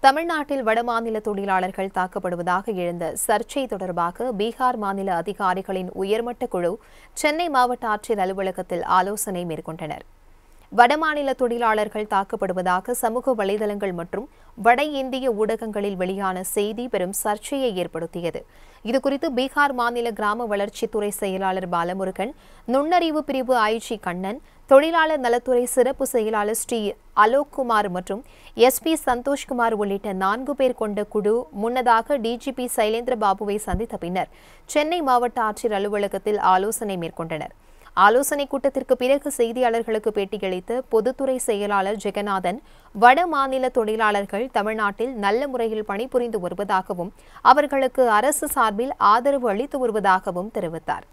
தமிழ்நாட்டில் வடமாநில தொழிலாளர்கள் தாக்கப்படுவதாக எழுந்த சர்ச்சை தொடர்பாக பீகார் மாநில அதிகாரிகளின் உயர்மட்ட குழு சென்னை மாவட்ட ஆட்சியர் அலுவலகத்தில் ஆலோசனை மேற்கொண்டனர் வடமாநில தொழிலாளர்கள் தாக்கப்படுவதாக சமூக வலைதளங்கள் மற்றும் வட இந்திய ஊடகங்களில் வெளியான செய்தி பெரும் சர்ச்சையை ஏற்படுத்தியது இதுகுறித்து பீகார் மாநில கிராம வளர்ச்சித்துறை செயலாளர் பாலமுருகன் நுண்ணறிவு பிரிவு ஐஜி கண்ணன் தொழிலாளர் நலத்துறை சிறப்பு செயலாளர் ஸ்ரீ அலோக் குமார் மற்றும் எஸ்பி சந்தோஷ்குமார் உள்ளிட்ட நான்கு பேர் கொண்ட குழு முன்னதாக டிஜிபி சைலேந்திர பாபுவை சந்தித்த பின்னர் சென்னை மாவட்ட ஆட்சியர் அலுவலகத்தில் ஆலோசனை மேற்கொண்டனர் ஆலோசனை கூட்டத்திற்கு பிறகு செய்தியாளர்களுக்கு பேட்டியளித்த பொதுத்துறை செயலாளர் ஜெகநாதன் வட மாநில தொழிலாளர்கள் தமிழ்நாட்டில் நல்ல முறையில் பணிபுரிந்து வருவதாகவும் அவர்களுக்கு அரசு சார்பில் ஆதரவு அளித்து வருவதாகவும் தெரிவித்தார்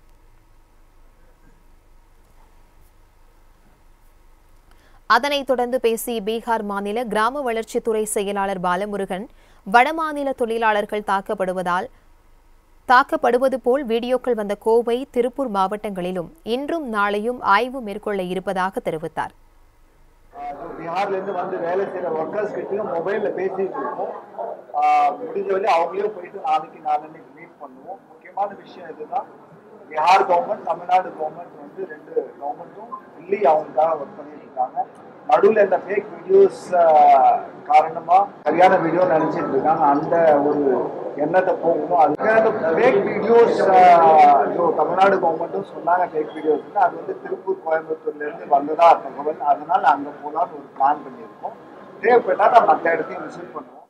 அதனைத் தொடர்ந்து பேசிய பீகார் மாநில கிராம வளர்ச்சித்துறை செயலாளர் பாலமுருகன் வடமாநில தொழிலாளர்கள் தாக்கப்படுவதால் தாக்கப்படுவது போல் வீடியோக்கள் வந்த கோவை திருப்பூர் மாவட்டங்களிலும் இன்றும் நாளையும் ஆய்வு மேற்கொள்ள இருப்பதாக தெரிவித்தார் பீகார்ல இருந்து வந்து வேலை செய்யற ஒர்க்கர்ஸ் கிட்டயும் மொபைல்ல பேசிட்டு இருக்கோம் ஆஹ் முடிஞ்ச வரை அவங்களே போயிட்டு நாளைக்கு நாளைக்கு மீட் பண்ணுவோம் முக்கியமான விஷயம் இதுதான் பீகார் கவர்மெண்ட் தமிழ்நாடு கவர்மெண்ட் வந்து ரெண்டு கவர்மெண்ட்டும் டெல்லி அவங்களுக்காக ஒர்க் பண்ணிட்டு இருக்காங்க நடுவில் இந்த ஃபேக் வீடியோஸ் காரணமா சரியான வீடியோ நினைச்சிட்டு இருக்காங்க அந்த ஒரு எண்ணத்தை போகணும் அது ஃபேக் வீடியோஸ் தமிழ்நாடு கவர்மெண்ட்டும் சொன்னாங்க ஃபேக் வீடியோஸ் அது வந்து திருப்பூர் கோயம்புத்தூர்ல இருந்து வந்ததா தகவல் அதனால அங்க போலான்னு ஒரு பிளான் பண்ணியிருக்கோம் தேவைப்பட்டா நான் மற்ற இடத்தையும் விசிட் பண்ணுவோம்